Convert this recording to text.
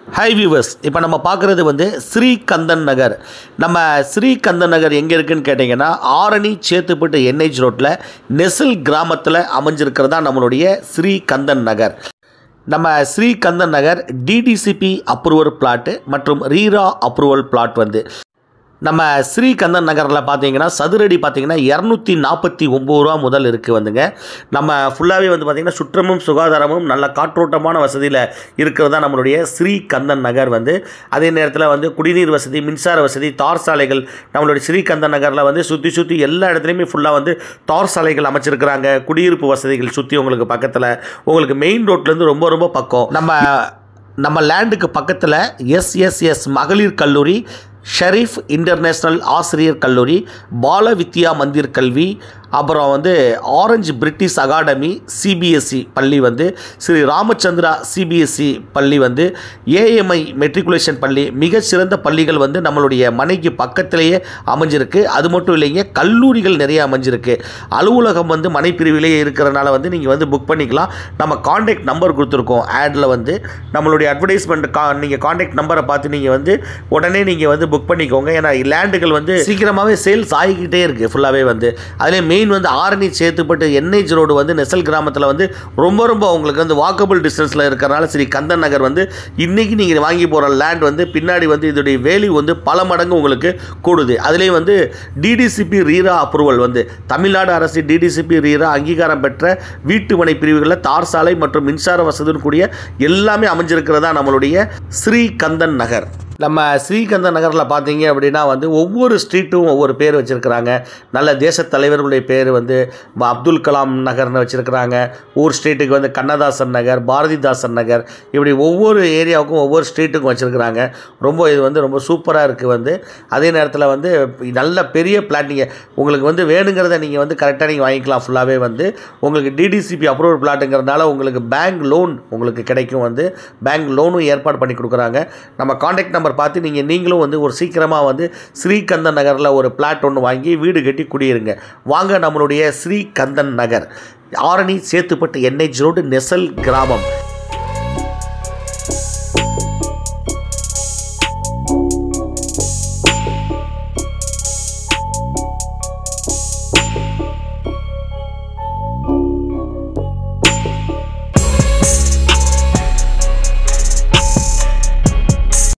high viewers இப்போ நம்ம பார்க்குறது வந்து ஸ்ரீகந்தன் நகர் நம்ம ஸ்ரீகந்தன் நகர் எங்கே இருக்குன்னு கேட்டிங்கன்னா ஆரணி சேத்துப்பட்டு என்ஹெச் ரோட்டில் நெசில் கிராமத்தில் அமைஞ்சிருக்கிறதா நம்மளுடைய ஸ்ரீகந்தன் நகர் நம்ம Srikandan Nagar DTCP approval plot மற்றும் ரீரா அப்ரூவல் பிளாட் வந்து நம்ம ஸ்ரீகந்தன் நகரில் பார்த்தீங்கன்னா சதுரடி பார்த்தீங்கன்னா இரநூத்தி நாற்பத்தி ஒம்பது ரூபா முதல் இருக்குது வந்துங்க நம்ம ஃபுல்லாகவே வந்து பார்த்திங்கன்னா சுற்றமும் சுகாதாரமும் நல்ல காற்றோட்டமான வசதியில் இருக்கிறதா நம்மளுடைய ஸ்ரீகந்தன் நகர் வந்து அதே நேரத்தில் வந்து குடிநீர் வசதி மின்சார வசதி தார் சாலைகள் நம்மளுடைய ஸ்ரீகந்தன் நகரில் வந்து சுற்றி சுற்றி எல்லா இடத்துலையுமே ஃபுல்லாக வந்து தார் சாலைகள் அமைச்சிருக்கிறாங்க குடியிருப்பு வசதிகள் சுற்றி உங்களுக்கு பக்கத்தில் உங்களுக்கு மெயின் ரோட்லேருந்து ரொம்ப ரொம்ப பக்கம் நம்ம நம்ம லேண்டுக்கு பக்கத்தில் எஸ்எஸ்எஸ் மகளிர் கல்லூரி ஷெரீஃப் இன்டர்நேஷ்னல் ஆசிரியர் கல்லூரி பால வித்யா மந்திர் கல்வி அப்புறம் வந்து ஆரஞ்சு பிரிட்டிஷ் அகாடமி சிபிஎஸ்சி பள்ளி வந்து ஸ்ரீ ராமச்சந்திரா சிபிஎஸ்சி பள்ளி வந்து ஏஎம்ஐ மெட்ரிகுலேஷன் பள்ளி மிகச்சிறந்த பள்ளிகள் வந்து நம்மளுடைய மனைக்கு பக்கத்திலேயே அமைஞ்சிருக்கு அது மட்டும் இல்லைங்க கல்லூரிகள் நிறைய அமைஞ்சிருக்கு அலுவலகம் வந்து மனை பிரிவிலேயே இருக்கிறனால வந்து நீங்கள் வந்து புக் பண்ணிக்கலாம் நம்ம காண்டாக்ட் நம்பர் கொடுத்துருக்கோம் ஆடில் வந்து நம்மளுடைய அட்வர்டைஸ்மெண்ட் கா நீங்கள் காண்டாக்ட் நம்பரை பார்த்து நீங்கள் வந்து உடனே நீங்கள் வந்து புக் பண்ணிக்கோங்க ஏன்னா லேண்டுகள் வந்து சீக்கிரமாகவே சேல்ஸ் ஆகிக்கிட்டே இருக்குது ஃபுல்லாகவே வந்து அதிலே மெயின் வந்து ஆரணி சேத்துப்பட்டு என்ஹெச் ரோடு வந்து நெசல் கிராமத்தில் வந்து ரொம்ப ரொம்ப உங்களுக்கு வந்து வாக்கபிள் டிஸ்டன்ஸில் இருக்கிறனால ஸ்ரீ கந்தன் நகர் வந்து இன்றைக்கி நீங்கள் வாங்கி போகிற லேண்ட் வந்து பின்னாடி வந்து இதோடைய வேல்யூ வந்து பல மடங்கு உங்களுக்கு கூடுது அதுலேயும் வந்து டிடிசிபி ரீரா அப்ரூவல் வந்து தமிழ்நாடு அரசு டிடிசிபி ரீரா அங்கீகாரம் பெற்ற வீட்டு மனை பிரிவுகளில் தார் சாலை மற்றும் மின்சார வசதியுடன் கூடிய எல்லாமே அமைஞ்சிருக்கிறதா நம்மளுடைய ஸ்ரீ கந்தன் நகர் நம்ம ஸ்ரீகந்த நகரில் பார்த்தீங்க அப்படின்னா வந்து ஒவ்வொரு ஸ்ட்ரீட்டும் ஒவ்வொரு பேர் வச்சுருக்கிறாங்க நல்ல தேசத் தலைவர்களுடைய பேர் வந்து ம- அப்துல் கலாம் நகர்னு வச்சுருக்கிறாங்க ஊர் ஸ்ட்ரீட்டுக்கு வந்து கண்ணதாசன் நகர் பாரதிதாசன் நகர் இப்படி ஒவ்வொரு ஏரியாவுக்கும் ஒவ்வொரு ஸ்ட்ரீட்டுக்கும் வச்சுருக்கிறாங்க ரொம்ப இது வந்து ரொம்ப சூப்பராக இருக்குது வந்து அதே நேரத்தில் வந்து நல்ல பெரிய பிளாட் நீங்கள் உங்களுக்கு வந்து வேணுங்கிறத நீங்கள் வந்து கரெக்டாக நீங்கள் வாங்கிக்கலாம் ஃபுல்லாகவே வந்து உங்களுக்கு டிடிசிபி அப்ரூவல் பிளாட்டுங்கிறதுனால உங்களுக்கு பேங்க் லோன் உங்களுக்கு கிடைக்கும் வந்து பேங்க் லோனும் ஏற்பாடு பண்ணி கொடுக்குறாங்க நம்ம காண்டாக்ட் நம்பர் பார்த்து நீங்கள் நீங்களும் வந்து ஒரு சீக்கிரமாக வந்து ஸ்ரீகந்தன் நகரில் ஒரு பிளாட் ஒன்று வாங்கி வீடு கட்டி குடியிருங்க வாங்க நம்மளுடைய ஸ்ரீகந்தன் நகர் ஆரணி சேத்துப்பட்டு என்ஹெச் ரோடு நெசல் கிராமம்